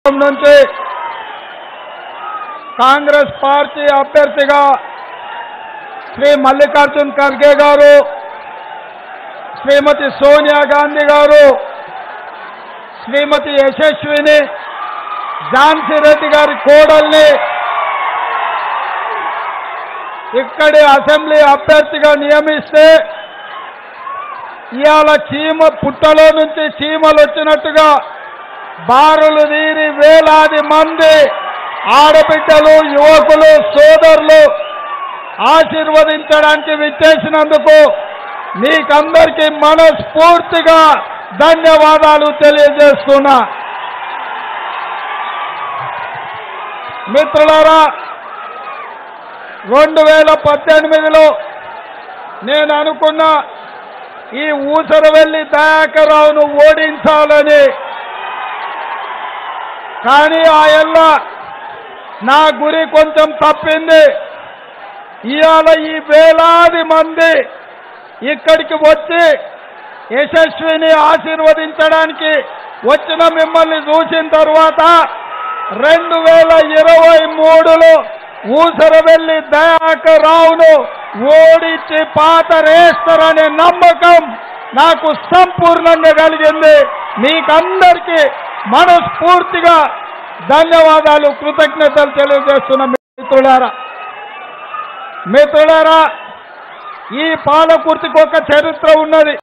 నుంచి కాంగ్రెస్ పార్టీ అభ్యర్థిగా శ్రీ మల్లికార్జున్ ఖర్గే గారు శ్రీమతి సోనియా గాంధీ గారు శ్రీమతి యశస్విని ఝాన్సీ రెడ్డి గారి కోడల్ని ఇక్కడి అసెంబ్లీ అభ్యర్థిగా నియమిస్తే ఇవాళ చీమ పుట్టలో నుంచి చీమలు వచ్చినట్టుగా బారులు తీరి వేలాది మంది ఆడబిడ్డలు యువకులు సోదరులు ఆశీర్వదించడానికి విచ్చేసినందుకు మీకందరికీ మనస్ఫూర్తిగా ధన్యవాదాలు తెలియజేస్తున్నా మిత్రులారా రెండు వేల పద్దెనిమిదిలో నేను అనుకున్న ఈ ఊసరవెల్లి దయాకర్రావును ఓడించాలని కానీ ఆ ఎల్ల నా గురి కొంచెం తప్పింది ఇవాళ ఈ వేలాది మంది ఇక్కడికి వచ్చి యశస్విని ఆశీర్వదించడానికి వచ్చిన మిమ్మల్ని చూసిన తర్వాత రెండు వేల ఇరవై మూడులో ఊసరవెల్లి దయాకర్ రావును ఓడించి పాతరేస్తారనే నమ్మకం నాకు సంపూర్ణంగా కలిగింది మీకందరికీ మనస్ఫూర్తిగా ధన్యవాదాలు కృతజ్ఞతలు తెలియజేస్తున్న మిత్రులారా మిత్రులారా ఈ పాలకుర్తికి ఒక చరిత్ర ఉన్నది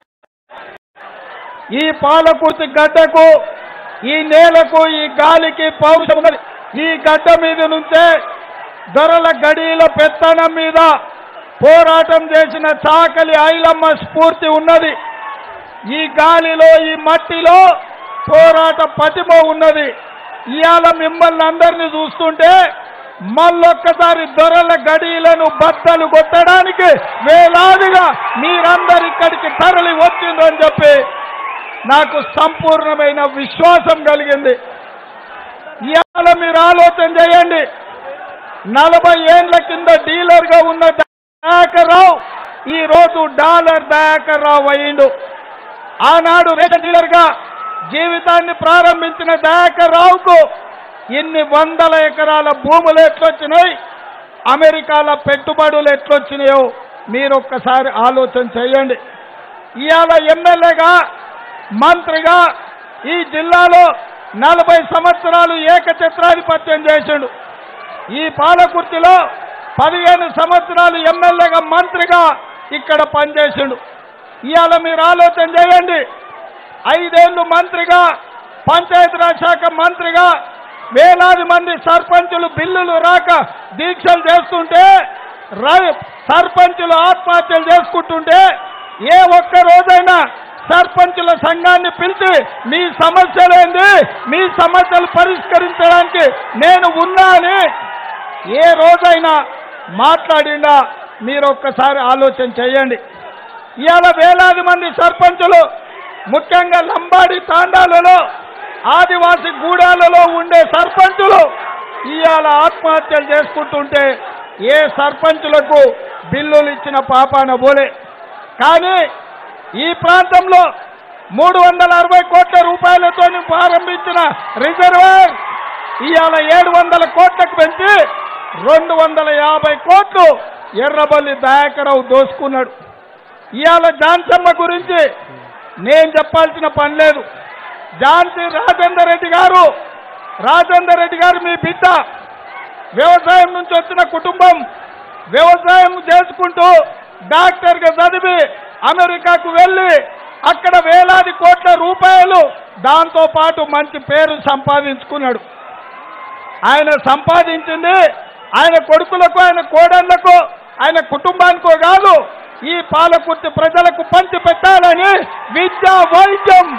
ఈ పాలకుర్తి గడ్డకు ఈ నేలకు ఈ గాలికి పౌరుషం ఉన్నది ఈ గడ్డ మీద నుంచే దొరల గడియల పెత్తనం మీద పోరాటం చేసిన చాకలి ఐలమ్మ స్ఫూర్తి ఉన్నది ఈ గాలిలో ఈ మట్టిలో పోరాట పటిమ ఉన్నది ఇవాళ మిమ్మల్ని అందరినీ చూస్తుంటే మళ్ళొక్కసారి దొరల గడియలను బద్దలు కొట్టడానికి వేలాదిగా మీరందరు ఇక్కడికి తరలి వచ్చిండ్రని చెప్పి నాకు సంపూర్ణమైన విశ్వాసం కలిగింది ఇవాళ మీరు ఆలోచన చేయండి నలభై ఏండ్ల కింద డీలర్గా ఉన్న దయాకర్ రావు ఈ రోజు డాలర్ దయాకర్ రావు అయ్యిండు ఆనాడు రేషన్ డీలర్గా జీవితాన్ని ప్రారంభించిన దయాకర్ రావుకు ఇన్ని వందల ఎకరాల భూములు ఎట్లొచ్చినాయి అమెరికాల పెట్టుబడులు ఎట్లొచ్చినాయో మీరు ఒక్కసారి ఆలోచన చేయండి ఇవాళ ఎమ్మెల్యేగా మంత్రిగా ఈ జిల్లాలో నలభై సంవత్సరాలు ఏకఛత్రాధిపత్యం చేసిండు ఈ పాలకుర్తిలో పదిహేను సంవత్సరాలు ఎమ్మెల్యేగా మంత్రిగా ఇక్కడ పనిచేసిండు ఇవాళ మీరు ఆలోచన చేయండి ఐదేళ్లు మంత్రిగా పంచాయతీరాజ్ శాఖ మంత్రిగా వేలాది మంది సర్పంచులు బిల్లులు రాక దీక్షలు చేస్తుంటే రై- సర్పంచులు ఆత్మహత్యలు చేసుకుంటుంటే ఏ ఒక్క రోజైనా సర్పంచుల సంఘాన్ని పిలిచి మీ సమస్యలేంది మీ సమస్యలు పరిష్కరించడానికి నేను ఉన్నా అని ఏ రోజైనా మాట్లాడిండా మీరు ఒక్కసారి ఆలోచన చేయండి ఇవాళ వేలాది మంది సర్పంచులు ముఖ్యంగా లంబాడి తాండాలలో ఆదివాసి గూడాలలో ఉండే సర్పంచులు ఇవాళ ఆత్మహత్యలు చేసుకుంటుంటే ఏ సర్పంచులకు బిల్లులు ఇచ్చిన పాపాన పోలే కానీ ఈ ప్రాంతంలో మూడు వందల అరవై కోట్ల రూపాయలతో ప్రారంభించిన రిజర్వాయర్ ఇవాళ ఏడు వందల కోట్లకు పెంచి రెండు వందల యాభై కోట్లు ఎర్రబల్లి దయాకరావు దోసుకున్నాడు ఇవాళ జాన్సమ్మ గురించి నేను చెప్పాల్సిన పని లేదు ఝాన్సీ రాజేందర్ రెడ్డి గారు రాజేందర్ రెడ్డి గారు మీ బిడ్డ వ్యవసాయం నుంచి వచ్చిన కుటుంబం వ్యవసాయం చేసుకుంటూ డాక్టర్గా చదివి అమెరికాకు వెళ్ళి అక్కడ వేలాది కోట్ల రూపాయలు దాంతో పాటు మంచి పేరు సంపాదించుకున్నాడు ఆయన సంపాదించింది ఆయన కొడుకులకు ఆయన కోడళ్లకు ఆయన కుటుంబానికో కాదు ఈ పాలకుర్తి ప్రజలకు పంచి పెట్టాలని విద్య వైద్యం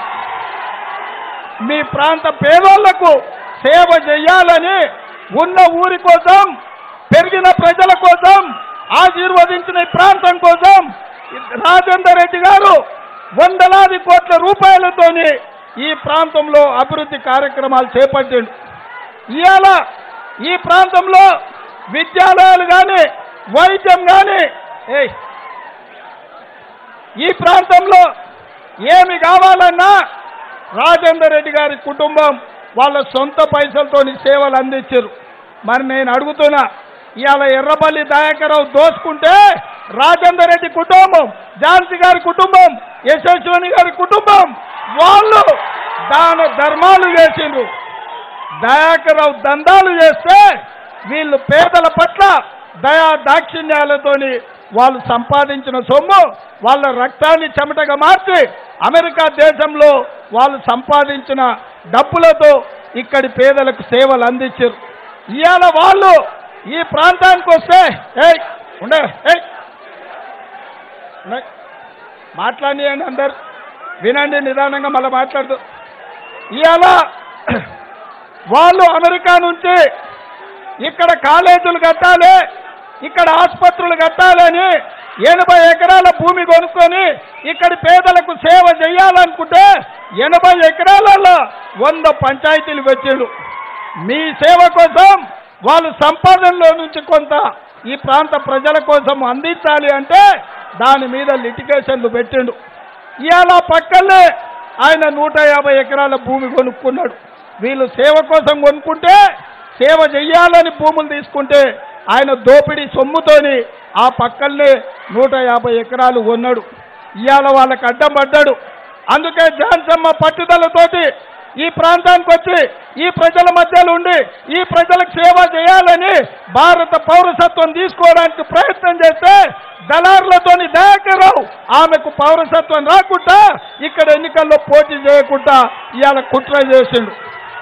మీ ప్రాంత పేదోళ్లకు సేవ చేయాలని ఉన్న ఊరి కోసం పెరిగిన ప్రజల కోసం ఆశీర్వదించిన ఈ ప్రాంతం కోసం రాజేందర్ రెడ్డి గారు వందలాది కోట్ల రూపాయలతోని ఈ ప్రాంతంలో అభివృద్ధి కార్యక్రమాలు చేపట్టిండు ఇవాళ ఈ ప్రాంతంలో విద్యాలయాలు కానీ వైద్యం కానీ ఏయ్ ఈ ప్రాంతంలో ఏమి కావాలన్నా రాజేందర్ రెడ్డి గారి కుటుంబం వాళ్ళ సొంత పైసలతోని సేవలు అందించారు మరి నేను అడుగుతున్నా ఇవాళ ఎర్రబల్లి దయాకరావు దోసుకుంటే రాజేందర్ రెడ్డి కుటుంబం ఝాన్సీ గారి కుటుంబం యశస్విని గారి కుటుంబం వాళ్ళు దాన ధర్మాలు చేసిండ్రు దయాకరావు దందాలు చేస్తే వీళ్ళు పేదల పట్ల దయా దాక్షిణ్యాలతోని వాళ్ళు సంపాదించిన సొమ్ము వాళ్ళ రక్తాన్ని చెమటగా మార్చి అమెరికా దేశంలో వాళ్ళు సంపాదించిన డబ్బులతో ఇక్కడి పేదలకు సేవలు అందించారు ఇవాళ వాళ్ళు ఈ ప్రాంతానికి వస్తే ఏయ్ ఉండే ఏయ్ ఉండే. మాట్లాడియండి అందరు వినండి నిదానంగా మళ్ళీ మాట్లాడుతూ ఇవాళ వాళ్ళు అమెరికా నుంచి ఇక్కడ కాలేజీలు కట్టాలి ఇక్కడ ఆసుపత్రులు కట్టాలని ఎనభై ఎకరాల భూమి కొనుక్కొని ఇక్కడి పేదలకు సేవ చేయాలనుకుంటే ఎనభై ఎకరాలలో వంద పంచాయతీలు పెట్టిండు మీ సేవ కోసం వాళ్ళు సంపాదనలో నుంచి కొంత ఈ ప్రాంత ప్రజల కోసం అందించాలి అంటే దాని మీద లిటిగేషన్లు పెట్టిండు ఇవాళ పక్కనే ఆయన నూట యాభై ఎకరాల భూమి కొనుక్కున్నాడు వీళ్ళు సేవ కోసం కొనుక్కుంటే సేవ చెయ్యాలని భూములు తీసుకుంటే ఆయన దోపిడీ సొమ్ముతోని ఆ పక్కనే నూట యాభై ఎకరాలు కొన్నాడు ఇవాళ వాళ్ళకి అడ్డం పడ్డాడు అందుకే జాన్సమ్మ పట్టుదలతోటి ఈ ప్రాంతానికి వచ్చి ఈ ప్రజల మధ్యలో ఉండి ఈ ప్రజలకు సేవ చేయాలని భారత పౌరసత్వం తీసుకోవడానికి ప్రయత్నం చేస్తే దళారులతోని దయాకరావు ఆమెకు పౌరసత్వం రాకుండా ఇక్కడ ఎన్నికల్లో పోటీ చేయకుండా ఇవాళ కుట్ర చేసిండు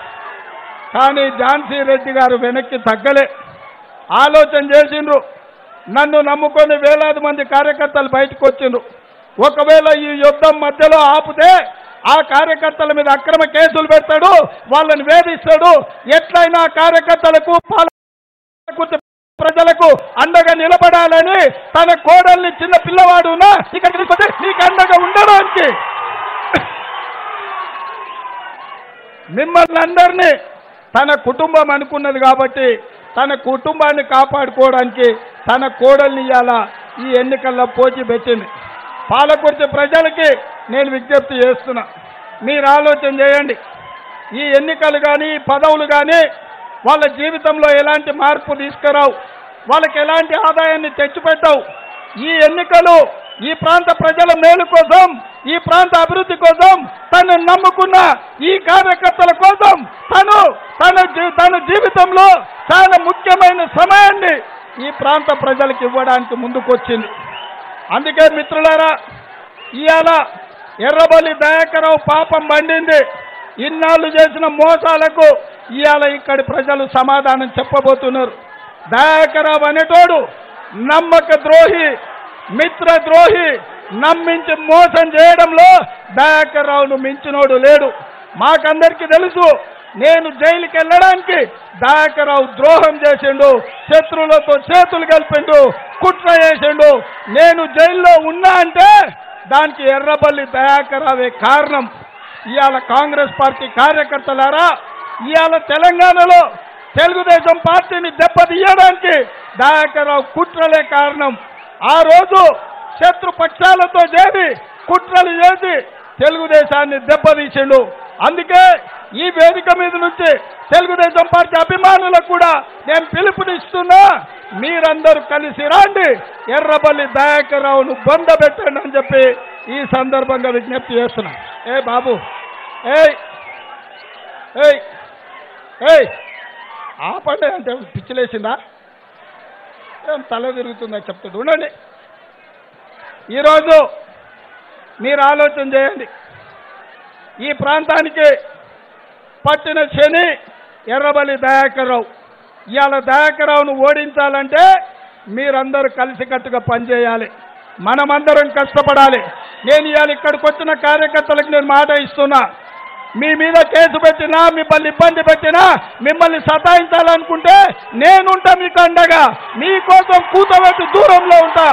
కానీ ఝాన్సీ రెడ్డి గారు వెనక్కి తగ్గలే ఆలోచన చేసిండ్రు నన్ను నమ్ముకొని వేలాది మంది కార్యకర్తలు బయటకు వచ్చిండ్రు ఒకవేళ ఈ యుద్ధం మధ్యలో ఆపితే ఆ కార్యకర్తల మీద అక్రమ కేసులు పెడతాడు వాళ్ళని వేధిస్తాడు ఎట్లయినా కార్యకర్తలకు పాలకులకు ప్రజలకు అండగా నిలబడాలని తన కోడల్ని చిన్న పిల్లవాడు ఉన్నా ఇక్కడికి తీసుకొచ్చి నీకు అండగా ఉండడానికి మిమ్మల్ని అందరినీ తన కుటుంబం అనుకున్నది కాబట్టి తన కుటుంబాన్ని కాపాడుకోవడానికి తన కోడల్ని ఇవాళ ఈ ఎన్నికల్లో పోటీ పెట్టింది పాలకుర్తి ప్రజలకి నేను విజ్ఞప్తి చేస్తున్నా మీరు ఆలోచన చేయండి ఈ ఎన్నికలు కానీ ఈ పదవులు కానీ వాళ్ళ జీవితంలో ఎలాంటి మార్పు తీసుకురావు వాళ్ళకి ఎలాంటి ఆదాయాన్ని తెచ్చిపెట్టవు ఈ ఎన్నికలు ఈ ప్రాంత ప్రజల మేలు కోసం ఈ ప్రాంత అభివృద్ధి కోసం తను నమ్ముకున్న ఈ కార్యకర్తల కోసం తను తన జీ- తన జీవితంలో చాలా ముఖ్యమైన సమయాన్ని ఈ ప్రాంత ప్రజలకు ఇవ్వడానికి ముందుకొచ్చింది అందుకే మిత్రులారా ఇవాళ ఎర్రబల్లి దయాకరావు పాపం పండింది ఇన్నాళ్ళు చేసిన మోసాలకు ఇవాళ ఇక్కడి ప్రజలు సమాధానం చెప్పబోతున్నారు దయాకరావు అనేటోడు నమ్మక ద్రోహి మిత్ర ద్రోహి నమ్మించి మోసం చేయడంలో దయాకర్రావును మించినోడు లేడు మాకందరికీ తెలుసు నేను జైలుకి వెళ్ళడానికి దయాకర్రావు ద్రోహం చేసిండు శత్రువులతో చేతులు కలిపిండు కుట్ర చేసిండు నేను జైల్లో ఉన్నా అంటే దానికి ఎర్రబల్లి దయాకరావే కారణం ఇవాళ కాంగ్రెస్ పార్టీ కార్యకర్తలారా ఇవాళ తెలంగాణలో తెలుగుదేశం పార్టీని దెబ్బతీయడానికి దయాకర్రావు కుట్రలే కారణం ఆ రోజు శత్రుపక్షాలతో చేరి కుట్రలు చేసి తెలుగుదేశాన్ని దెబ్బతీసిండు అందుకే ఈ వేదిక మీద నుంచి తెలుగుదేశం పార్టీ అభిమానులకు కూడా నేను పిలుపునిస్తున్నా మీరందరూ కలిసి రాండి ఎర్రబల్లి దయాకర్రావును బొంద పెట్టండి అని చెప్పి ఈ సందర్భంగా విజ్ఞప్తి చేస్తున్నా ఏ బాబు ఏయ్ ఏయ్ ఏయ్ ఆపండి అంటే పిచ్చిలేసిందా ఏం తల తిరుగుతుందని చెప్తాడు ఉండండి ఈరోజు మీరు ఆలోచన చేయండి ఈ ప్రాంతానికి పట్టిన శని ఎర్రబలి దయాకర్రావు ఇవాళ దయాకర్రావును ఓడించాలంటే మీరందరూ కలిసికట్టుగా పనిచేయాలి మనమందరం కష్టపడాలి నేను ఇవాళ ఇక్కడికి వచ్చిన కార్యకర్తలకు నేను మాట ఇస్తున్నా మీ మీద కేసు పెట్టినా మిమ్మల్ని ఇబ్బంది పెట్టినా మిమ్మల్ని సతాయించాలనుకుంటే నేనుంటా మీకు అండగా మీకోసం కూతబెట్టి దూరంలో ఉంటా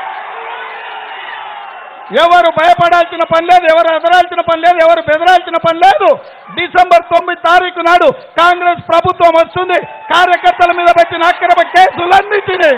ఎవరు భయపడాల్సిన పని లేదు ఎవరు ఎదరాల్సిన పని లేదు ఎవరు బెదరాల్సిన పని లేదు డిసెంబర్ తొమ్మిది తారీఖు నాడు కాంగ్రెస్ ప్రభుత్వం వస్తుంది కార్యకర్తల మీద పెట్టిన అక్రమ కేసులన్నిటినీ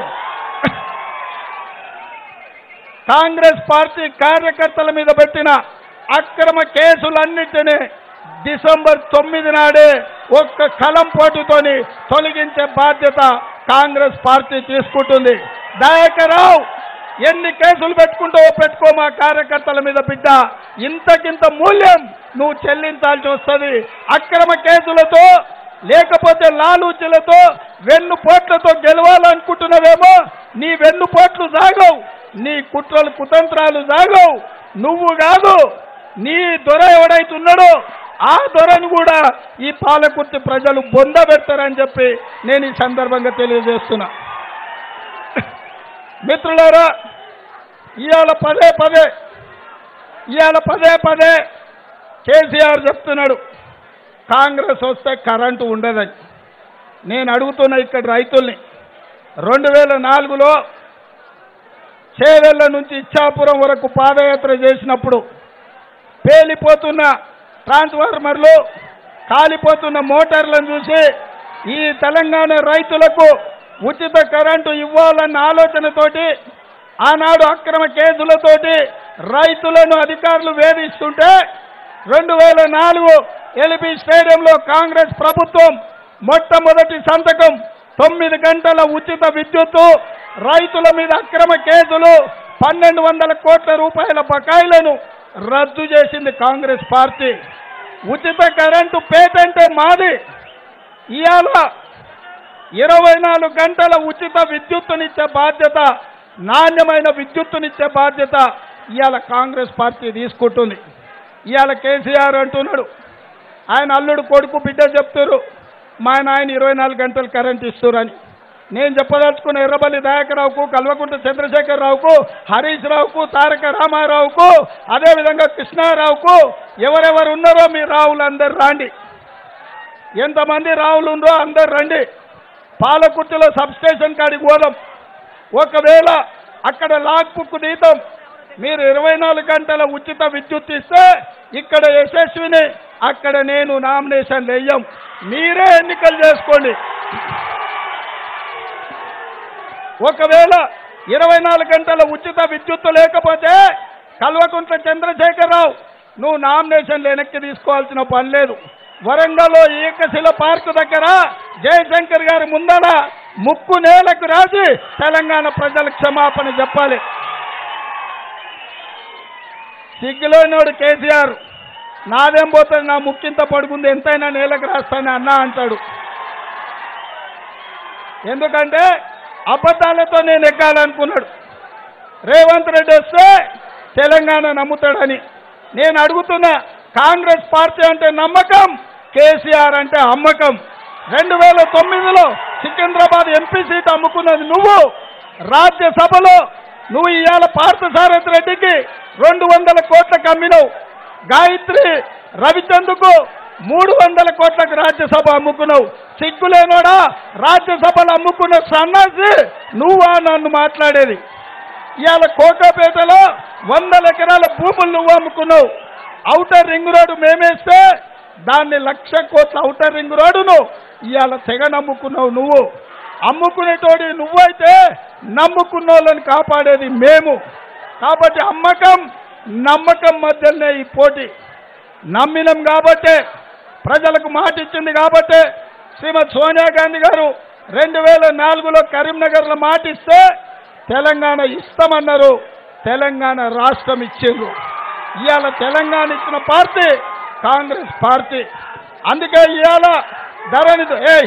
కాంగ్రెస్ పార్టీ కార్యకర్తల మీద పెట్టిన అక్రమ కేసులన్నిటినీ డిసెంబర్ తొమ్మిది నాడే ఒక్క కలం పోటుతోని తొలగించే బాధ్యత కాంగ్రెస్ పార్టీ తీసుకుంటుంది దయాకరావు ఎన్ని కేసులు పెట్టుకుంటావో పెట్టుకో మా కార్యకర్తల మీద బిడ్డ ఇంతకింత మూల్యం నువ్వు చెల్లించాల్సి వస్తుంది అక్రమ కేసులతో లేకపోతే లాలూచీలతో వెన్ను పోట్లతో గెలవాలనుకుంటున్నావేమో నీ వెన్ను పోట్లు సాగవు నీ కుట్రలు కుతంత్రాలు సాగవు నువ్వు కాదు నీ దొర ఎవడైతున్నాడో ఆ దొరను కూడా ఈ పాలకుర్తి ప్రజలు బొంద పెడతారని చెప్పి నేను ఈ సందర్భంగా తెలియజేస్తున్నా మిత్రులారా ఇవాళ పదే పదే ఇవాళ పదే పదే కేసీఆర్ చెప్తున్నాడు కాంగ్రెస్ వస్తే కరెంటు ఉండదని నేను అడుగుతున్న ఇక్కడ రైతుల్ని రెండు వేల నాలుగులో చేవెళ్ళ నుంచి ఇచ్చాపురం వరకు పాదయాత్ర చేసినప్పుడు పేలిపోతున్న ట్రాన్స్ఫార్మర్లు కాలిపోతున్న మోటార్లను చూసి ఈ తెలంగాణ రైతులకు ఉచిత కరెంటు ఇవ్వాలన్న ఆలోచనతోటి ఆనాడు అక్రమ కేసులతోటి రైతులను అధికారులు వేధిస్తుంటే రెండు వేల నాలుగు ఎల్బీ స్టేడియంలో కాంగ్రెస్ ప్రభుత్వం మొట్టమొదటి సంతకం తొమ్మిది గంటల ఉచిత విద్యుత్తు రైతుల మీద అక్రమ కేసులు పన్నెండు వందల కోట్ల రూపాయల బకాయిలను రద్దు చేసింది కాంగ్రెస్ పార్టీ ఉచిత కరెంటు పేటెంటే మాది ఇవాళ ఇరవై నాలుగు గంటల ఉచిత విద్యుత్తునిచ్చే బాధ్యత నాణ్యమైన విద్యుత్తునిచ్చే బాధ్యత ఇవాళ కాంగ్రెస్ పార్టీ తీసుకుంటుంది ఇవాళ కేసీఆర్ అంటున్నాడు ఆయన అల్లుడు కొడుకు బిడ్డ చెప్తారు మా నాయన ఇరవై నాలుగు గంటలు కరెంట్ ఇస్తురని నేను చెప్పదలుచుకున్న ఎర్రబల్లి దయాకరావుకు కల్వకుంట్ల చంద్రశేఖరరావుకు హరీష్ రావుకు తారక రామారావుకు అదేవిధంగా కృష్ణారావుకు ఎవరెవరు ఉన్నారో మీ రావులు అందరు రాండి ఎంతమంది రావులు ఉందో అందరు రండి పాలకుర్తిలో సబ్ స్టేషన్ కాడికి పోదాం ఒకవేళ అక్కడ లాక్ బుక్ తీద్దాం మీరు ఇరవై నాలుగు గంటల ఉచిత విద్యుత్ ఇస్తే ఇక్కడ యశస్విని అక్కడ నేను నామినేషన్ వెయ్యం మీరే ఎన్నికలు చేసుకోండి ఒకవేళ ఇరవై నాలుగు గంటల ఉచిత విద్యుత్తు లేకపోతే కల్వకుంట్ల చంద్రశేఖరరావు నువ్వు నామినేషన్ వెనక్కి తీసుకోవాల్సిన పని లేదు వరంగల్లో ఏకశిల పార్కు దగ్గర జయశంకర్ గారి ముందర ముక్కు నేలకు రాసి తెలంగాణ ప్రజల క్షమాపణ చెప్పాలి సిగ్గులోనోడు కేసీఆర్ నాదేం పోతుంది నా ముక్కింత పడుకుంది ఎంతైనా నేలకు రాస్తానని అన్నా అంటాడు ఎందుకంటే అబద్ధాలతో నేను ఎక్కాలనుకున్నాడు రేవంత్ రెడ్డి వస్తే తెలంగాణ నమ్ముతాడని నేను అడుగుతున్నా కాంగ్రెస్ పార్టీ అంటే నమ్మకం కేసీఆర్ అంటే అమ్మకం రెండు వేల తొమ్మిదిలో సికింద్రాబాద్ ఎంపీ సీట్ అమ్ముకున్నది నువ్వు రాజ్యసభలో నువ్వు ఇవాళ పార్థసారథి రెడ్డికి రెండు వందల కోట్లకు అమ్మినవు గాయత్రి రవిచంద్కు మూడు వందల కోట్లకు రాజ్యసభ అమ్ముకున్నావు సిగ్గులేనోడా రాజ్యసభలు అమ్ముకున్న సన్నాసి నువ్వా నన్ను మాట్లాడేది ఇవాళ కోకాపేటలో వందల ఎకరాల భూములు నువ్వు అమ్ముకున్నావు ఔటర్ రింగ్ రోడ్డు మేమేస్తే దాన్ని లక్ష కోట్ల ఔటర్ రింగ్ రోడ్డును ఇవాళ తెగ నమ్ముకున్నావు నువ్వు అమ్ముకునేటోడి నువ్వైతే నమ్ముకున్న వాళ్ళని కాపాడేది మేము కాబట్టి అమ్మకం నమ్మకం మధ్యనే ఈ పోటీ నమ్మినం కాబట్టే ప్రజలకు మాట ఇచ్చింది కాబట్టే శ్రీమతి సోనియా గాంధీ గారు రెండు వేల నాలుగులో కరీంనగర్లో మాట ఇస్తే తెలంగాణ ఇస్తామన్నారు తెలంగాణ రాష్ట్రం ఇచ్చిండ్రు ఇవాళ తెలంగాణ ఇచ్చిన పార్టీ కాంగ్రెస్ పార్టీ అందుకే ఇవాళ ధరణి ఏయ్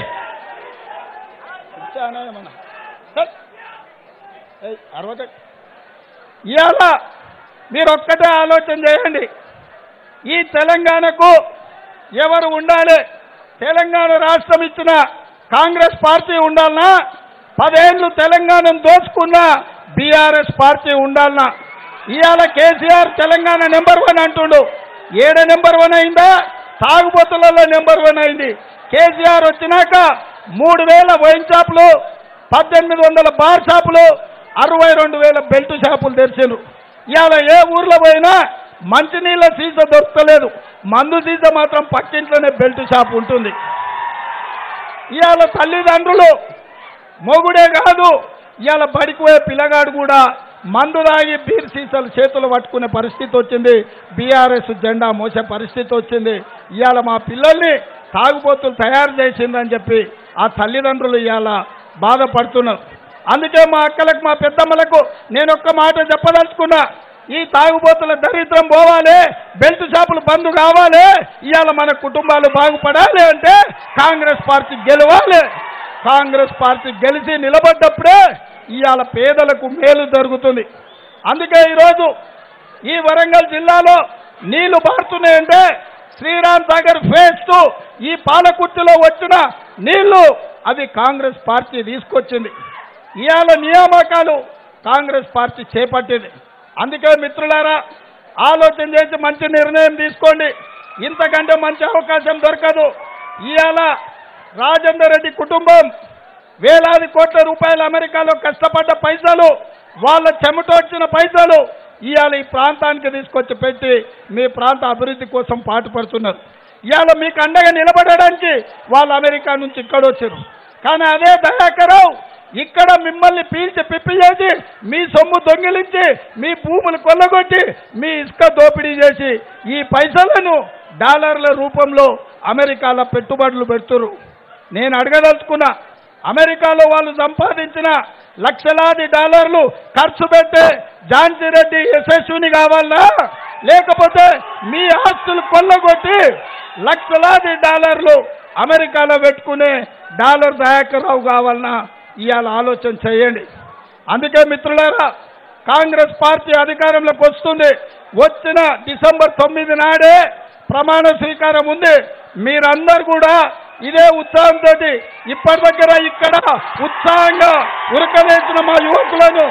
ఇచ్చానా ఏమన్నా? సరే. ఏయ్, అరవై ఇవాళ మీరు ఒక్కటే ఆలోచన చేయండి ఈ తెలంగాణకు ఎవరు ఉండాలి తెలంగాణ రాష్ట్రం ఇచ్చిన కాంగ్రెస్ పార్టీ ఉండాలనా పదేళ్ళు తెలంగాణను దోచుకున్న బీఆర్ఎస్ పార్టీ ఉండాలనా ఇవాళ కేసీఆర్ తెలంగాణ నెంబర్ వన్ అంటుండు ఏడ నెంబర్ వన్ అయిందా తాగుబోతులలో నెంబర్ వన్ అయింది కేసీఆర్ వచ్చినాక మూడు వేల వైన్ షాపులు పద్దెనిమిది వందల బార్ షాపులు అరవై రెండు వేల బెల్ట్ షాపులు తెరిచారు ఇవాళ ఏ ఊర్లో పోయినా మంచినీళ్ళ సీస దొరకలేదు మందు సీస మాత్రం పక్కింట్లోనే బెల్ట్ షాప్ ఉంటుంది ఇవాళ తల్లిదండ్రులు మొగుడే కాదు ఇవాళ బడికి పోయే పిల్లగాడు కూడా మందు తాగి బీర్ సీసాలు చేతులు పట్టుకునే పరిస్థితి వచ్చింది బీఆర్ఎస్ జెండా మోసే పరిస్థితి వచ్చింది ఇవాళ మా పిల్లల్ని తాగుబోతులు తయారు చేసిందని చెప్పి ఆ తల్లిదండ్రులు ఇవాళ బాధపడుతున్నారు అందుకే మా అక్కలకు మా పెద్దమ్మలకు నేను ఒక్క మాట చెప్పదలుచుకున్నా ఈ తాగుబోతుల దరిద్రం పోవాలి బెల్ట్ షాపులు బంద్ కావాలి ఇవాళ మన కుటుంబాలు బాగుపడాలి అంటే కాంగ్రెస్ పార్టీ గెలవాలి కాంగ్రెస్ పార్టీ గెలిచి నిలబడ్డప్పుడే ఇవాళ పేదలకు మేలు జరుగుతుంది అందుకే ఈరోజు ఈ వరంగల్ జిల్లాలో నీళ్లు పారుతున్నాయంటే శ్రీరామ్ సాగర్ ఫేజ్ టూ ఈ పాలకుర్తిలో వచ్చిన నీళ్లు అది కాంగ్రెస్ పార్టీ తీసుకొచ్చింది ఇవాళ నియామకాలు కాంగ్రెస్ పార్టీ చేపట్టింది అందుకే మిత్రులారా ఆలోచన చేసి మంచి నిర్ణయం తీసుకోండి ఇంతకంటే మంచి అవకాశం దొరకదు ఇవాళ రాజేందర్ రెడ్డి కుటుంబం వేలాది కోట్ల రూపాయలు అమెరికాలో కష్టపడ్డ పైసలు వాళ్ళ చెమటొచ్చిన పైసలు ఇవాళ ఈ ప్రాంతానికి తీసుకొచ్చి పెట్టి మీ ప్రాంత అభివృద్ధి కోసం పాటుపడుతున్నారు ఇవాళ మీకు అండగా నిలబడడానికి వాళ్ళు అమెరికా నుంచి ఇక్కడ వచ్చారు కానీ అదే దయాకరావు ఇక్కడ మిమ్మల్ని పీల్చి పిప్పి చేసి మీ సొమ్ము దొంగిలించి మీ భూములు కొల్లగొట్టి మీ ఇసుక దోపిడీ చేసి ఈ పైసలను డాలర్ల రూపంలో అమెరికాలో పెట్టుబడులు పెడుతురు నేను అడగదలుచుకున్నా అమెరికాలో వాళ్ళు సంపాదించిన లక్షలాది డాలర్లు ఖర్చు పెట్టే ఝాన్సీ రెడ్డి యశస్విని కావాలా లేకపోతే మీ ఆస్తులు కొల్లగొట్టి లక్షలాది డాలర్లు అమెరికాలో పెట్టుకునే డాలర్ దయాకర్రావు కావాలన్నా ఇవాళ ఆలోచన చేయండి అందుకే మిత్రులారా కాంగ్రెస్ పార్టీ అధికారంలోకి వస్తుంది వచ్చిన డిసెంబర్ తొమ్మిది నాడే ప్రమాణ స్వీకారం ఉంది మీరందరూ కూడా ఇదే ఉత్సాహంతో ఇప్పటి దగ్గర ఇక్కడ ఉత్సాహంగా ఉరకలేసిన మా యువకులను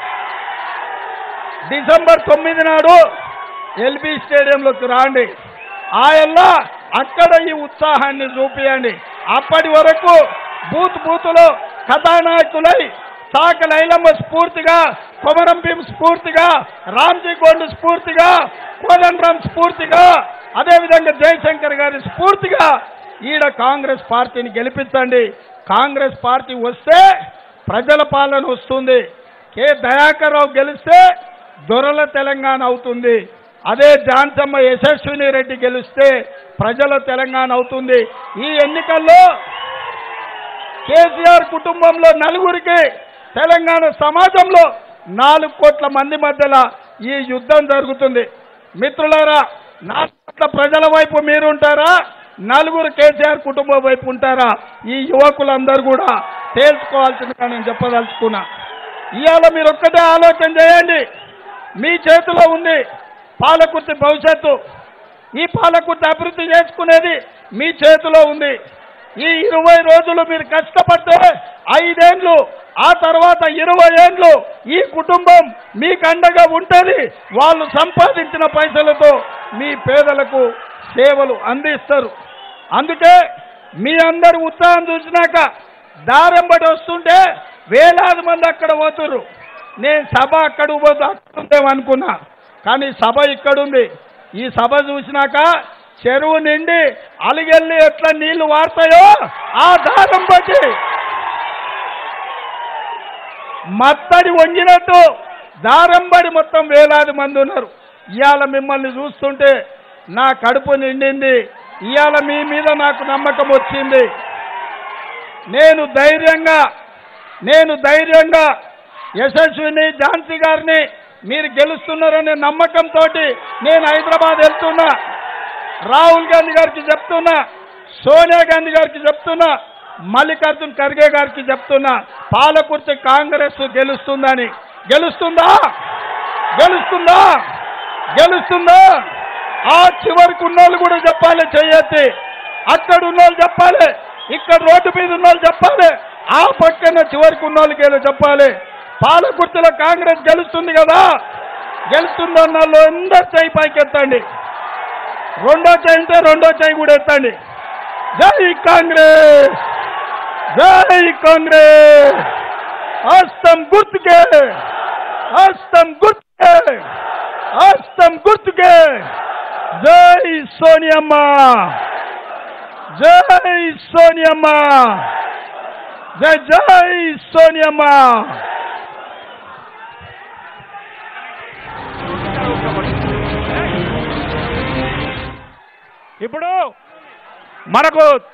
డిసెంబర్ తొమ్మిది నాడు ఎల్బీ స్టేడియంలోకి రాండి ఆయల్లా అక్కడ ఈ ఉత్సాహాన్ని చూపియండి అప్పటి వరకు బూత్ బూతులో కథానాయకులై సాక లైలమ్మ స్ఫూర్తిగా కొమరం భీం స్ఫూర్తిగా రామ్జీ గోండు స్ఫూర్తిగా కోదండరామ్ స్ఫూర్తిగా అదేవిధంగా జయశంకర్ గారి స్ఫూర్తిగా ఈడ కాంగ్రెస్ పార్టీని గెలిపించండి కాంగ్రెస్ పార్టీ వస్తే ప్రజల పాలన వస్తుంది కె దయాకర్ రావు గెలిస్తే దొరల తెలంగాణ అవుతుంది అదే జాన్సమ్మ యశస్విని రెడ్డి గెలిస్తే ప్రజల తెలంగాణ అవుతుంది ఈ ఎన్నికల్లో కేసీఆర్ కుటుంబంలో నలుగురికి తెలంగాణ సమాజంలో నాలుగు కోట్ల మంది మధ్యలో ఈ యుద్ధం జరుగుతుంది మిత్రులారా నాలుగు కోట్ల ప్రజల వైపు మీరుంటారా నలుగురు కేసీఆర్ కుటుంబం వైపు ఉంటారా ఈ యువకులందరూ కూడా తేల్చుకోవాల్సిందిగా నేను చెప్పదలుచుకున్నా ఇవాళ మీరు ఒక్కటే ఆలోచన చేయండి మీ చేతిలో ఉంది పాలకుర్తి భవిష్యత్తు ఈ పాలకుర్తి అభివృద్ధి చేసుకునేది మీ చేతిలో ఉంది ఈ ఇరవై రోజులు మీరు కష్టపడితే ఐదేండ్లు ఆ తర్వాత ఇరవై ఏండ్లు ఈ కుటుంబం మీకు అండగా ఉంటుంది వాళ్ళు సంపాదించిన పైసలతో మీ పేదలకు సేవలు అందిస్తారు అందుకే మీ అందరు ఉత్సాహం చూసినాక దారెంబడి వస్తుంటే వేలాది మంది అక్కడ పోతుర్రు నేను సభ అక్కడ పోతే అక్కడ ఉందేమో అనుకున్నా కానీ సభ ఇక్కడుంది ఈ సభ చూసినాక చెరువు నిండి అలిగెళ్ళి ఎట్లా నీళ్లు వాడతాయో ఆ దారం బట్టి మత్తడి వంగినట్టు దారంబడి మొత్తం వేలాది మంది ఉన్నారు ఇవాళ మిమ్మల్ని చూస్తుంటే నా కడుపు నిండింది ఇవాళ మీ మీద నాకు నమ్మకం వచ్చింది నేను ధైర్యంగా నేను ధైర్యంగా యశస్విని ఝాన్సీ గారిని మీరు గెలుస్తున్నారనే నమ్మకంతో నేను హైదరాబాద్ వెళ్తున్నా రాహుల్ గాంధీ గారికి చెప్తున్నా సోనియా గాంధీ గారికి చెప్తున్నా మల్లికార్జున్ ఖర్గే గారికి చెప్తున్నా పాలకుర్తి కాంగ్రెస్ గెలుస్తుందని గెలుస్తుందా గెలుస్తుందా గెలుస్తుందా ఆ చివరికి ఉన్నోళ్ళు కూడా చెప్పాలి చెయ్యొద్ది అక్కడ ఉన్నోళ్ళు చెప్పాలి ఇక్కడ రోడ్డు మీద ఉన్నోళ్ళు చెప్పాలి ఆ పక్కన చివరికి ఉన్నోళ్ళకి ఏదో చెప్పాలి పాలకుర్తిలో కాంగ్రెస్ గెలుస్తుంది కదా గెలుస్తుందన్న వాళ్ళు అందరు చేయి పైకి ఎత్తండి రెండో చేయి ఉంటే రెండో చేయి కూడా ఎత్తండి జై కాంగ్రెస్ జై కాంగ్రెస్ హస్తం గుర్తుకే హస్తం గుర్తుకే హస్తం గుర్తుకే జై సోనియమ్మ జై సోనియమ్మ జై జై సోనియమ్మ ఇప్పుడు మనకు